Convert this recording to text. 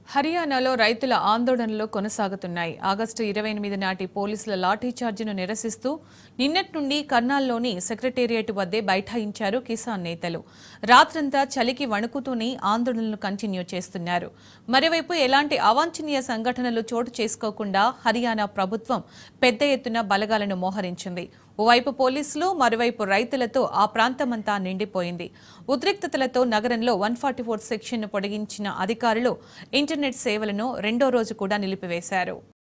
హర్యానాలో రైతుల ఆందోళనలు కొనసాగుతున్నాయి ఆగస్టు ఇరవై ఎనిమిది నాటి పోలీసుల లాఠీచార్జిను నిరసిస్తూ నిన్నటి నుండి కర్నాల్లోని సెక్రటేరియట్ వద్దే బైఠాయించారు కిసాన్ నేతలు రాత్రంతా చలికి వణుకుతూనే ఆందోళనలు కంటిన్యూ చేస్తున్నారు మరోవైపు ఎలాంటి అవాంఛనీయ సంఘటనలు చోటు చేసుకోకుండా హర్యానా ప్రభుత్వం పెద్ద ఎత్తున బలగాలను మోహరించింది ఓవైపు పోలీసులు మరోవైపు రైతులతో ఆ ప్రాంతమంతా నిండిపోయింది ఉద్రిక్తతలతో నగరంలో వన్ ఫార్టీ ఫోర్ సెక్షన్ను పొడిగించిన అధికారులు ఇంటర్నెట్ సేవలను రెండో రోజు కూడా నిలిపివేశారు